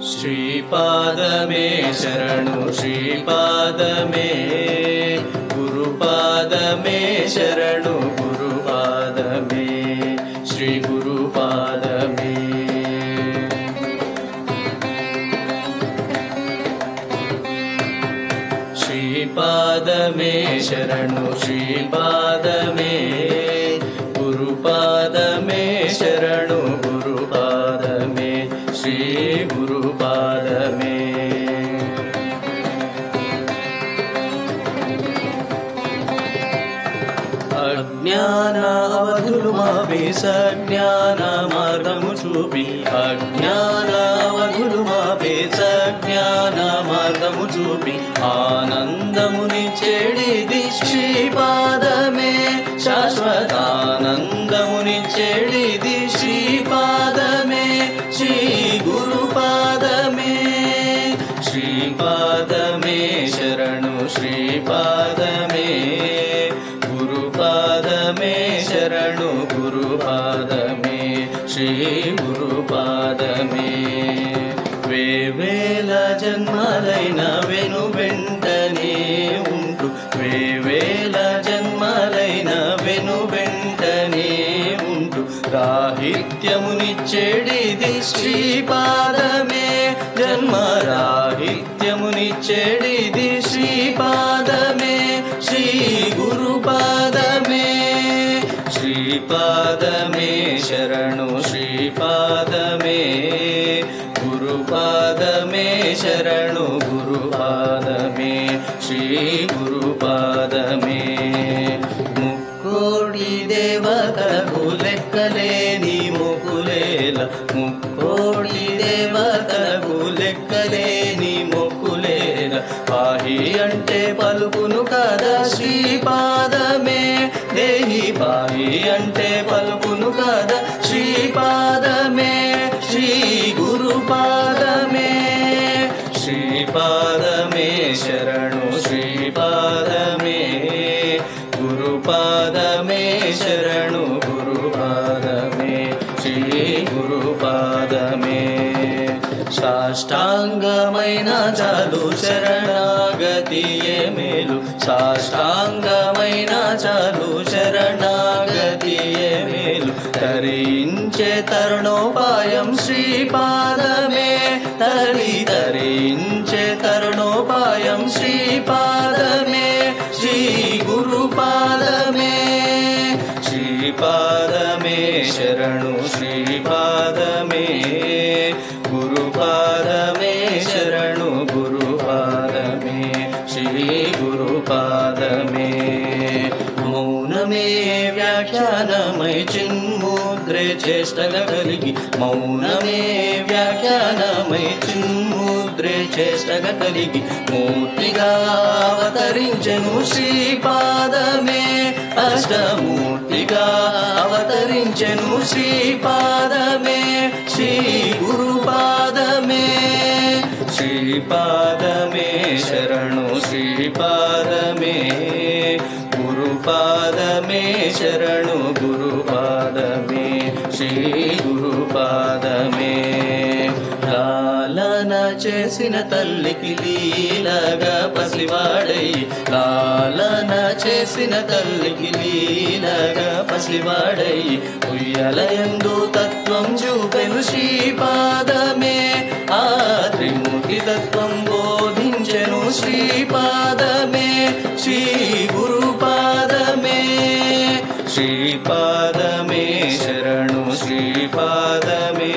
ಶ್ರೀಪಾದಮೇ ಶರಣು ಶ್ರೀಪಾದಮೇ ಗುರುಪಾದಮೇ ಶರಣು ಗುರುಪಾದಮೇ ಶ್ರೀ ಗುರುಪಾದಮೇ ಶ್ರೀಪಾದಮೇ ಶರಣು ಶ್ರೀಪಾದಮೇ ಗುರುಪಾದಮೇ ಶರಣು ಗುರುಪಾದಮೇ ಶ್ರೀ ಗುರುಪಾದಮೇ అజ్ఞాన అవధులు మాపే సజ్ఞాన మార్గము చూపి అజ్ఞాన అవధులు మాపే సజ్ఞాన మార్గము చూపి ఆనందముని చెడిది శ్రీపాదమే శాశ్వతానందముని చెడిది శ్రీపాదమే శ్రీ గురుపాదమే శ్రీపాదమే శరణు శ్రీపాదమే గురుపాదమే శరణు గురుపాదమే శ్రీ గురుపాదమే వేవేల జన్మలైన వెను వెంటనే ఉంటూ వేవేల జన్మలైన వెను వెంటనే ఉంటూ రాహిత్యమునిచ్చేడిది శ్రీపాదమే జన్మ రాహిత్యమునిచ్చేడిది శ్రీపాదమే శ్రీ గురుపాదమే శ్రీపాదమే శరణు శ్రీపాదమే గురుపాదమే శరణు గురుపాదమే శ్రీ గురుపాదమే ముక్కోడి దేవతలకు లెక్కలేని ముకులేల ముక్కోడి దేవతలకు లెక్కలేని మొక్కులేల పాహి అంటే పలుకును కదా శ్రీపాదమే దేహి పాహి అంటే పలుకును కదా శ్రీపాదమే శ్రీ గురుపాదమే శ్రీపాదమే శరణు శ్రీపాదమే గురుపాదమే శరణు గురుపాదమే శ్రీ గురుపాదమే సాష్టాంగమైన చాలు శరణాగతియే మేలు సాష్టాంగమైన చాలు శరణాగతియే మేలు తరించే తరుణోపాయం శ్రీపాదమే తరి తరించే తరుణోపాయం శ్రీపాదమే శ్రీ గురుపాదమే శ్రీపాదమే శరణు శ్రీపాదమే గురుపాదమే శరణు గురుపాదమే శ్రీ గురుపాదమే మౌనమే వ్యాఖ్యానమై చిన్ముద్రే చేష్టగా కలిగి మౌనమే వ్యాఖ్యానమై చిన్ముద్రే చేష్టగా కలిగి మూర్తిగా అవతరించెను శ్రీపాదమే అష్టమూర్తిగా అవతరించెను శ్రీపాదమే శ్రీ గురుపాదమే శ్రీపాదమే శరణు శ్రీపాదమే గురుపాదమే శరణు గురుపాదమే శ్రీ గురుపాదమే లాలన చేసిన తల్లికి లీలగా పసివాడై లాలన చేసిన తల్లికి లీలగా పసివాడై ఉయ్యలయందు తత్వం చూపెను శ్రీపాదమే ఆ త్రిమూర్తి తత్వం బోధించెను శ్రీపాదమే శ్రీ గురుపాదమే శ్రీపాదమే శరణు శ్రీపాదమే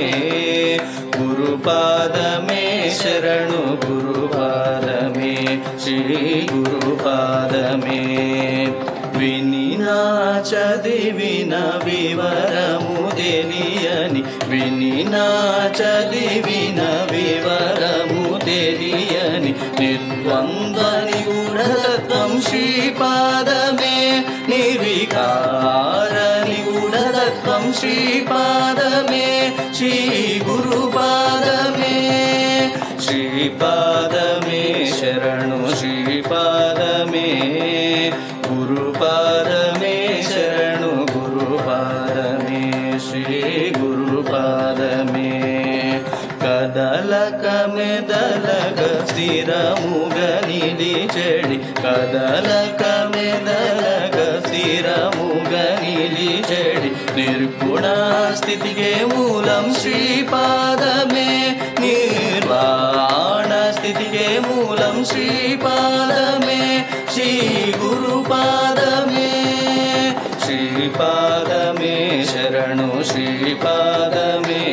గురుపాదమే శరణు గురుపాదమే శ్రీ గురుపాదమే వినినా చదివిన వివరము తెలియని వినినా చదివిన వివరము తెలియని నిర్ద్వంద్వని గుణతత్వం శ్రీపాదమే నిర్వికారని గుణతత్వం శ్రీపాదమే శ్రీ గురుపాదమే శ్రీపాదమే శరణు శ్రీపాదమే గురుపాదమే శరణు గురుపాదమే శ్రీ గురుపాదమే కథ కదలక మెదలక స్థిరముగ నిలిచెడి కదలక మెదలక స్థిరముగ నిలిచెడి నిర్గుణ స్థితికే మూలం శ్రీపాదమే నిర్వాణ స్థితికే మూలం శ్రీపాదమే శ్రీ గురుపాదమే శ్రీపాదమే శరణు శ్రీపాదమే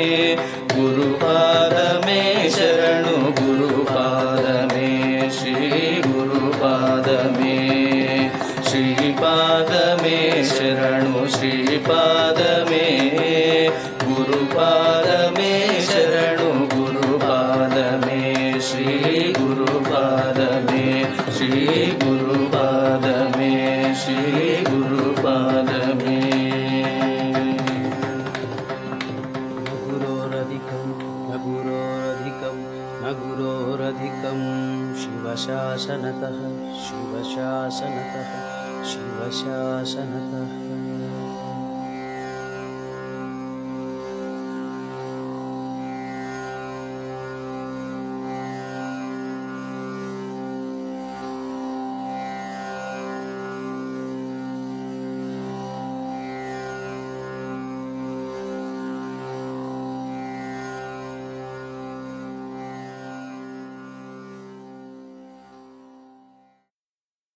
గురుపాదమే శరణు గురుపాదమే శ్రీ గురుపాదమే శ్రీపాదమే శరణు శ్రీపాదమే గురుపాదమే శరణు గురుపాదమే శ్రీ గురుపాదమే శ్రీ గురుపాదమే శ్రీ గురుపాదమే గురోరధికం న గురోరధికం న గురోరధికం శివశాసనత శివశాసనత శివశాసనత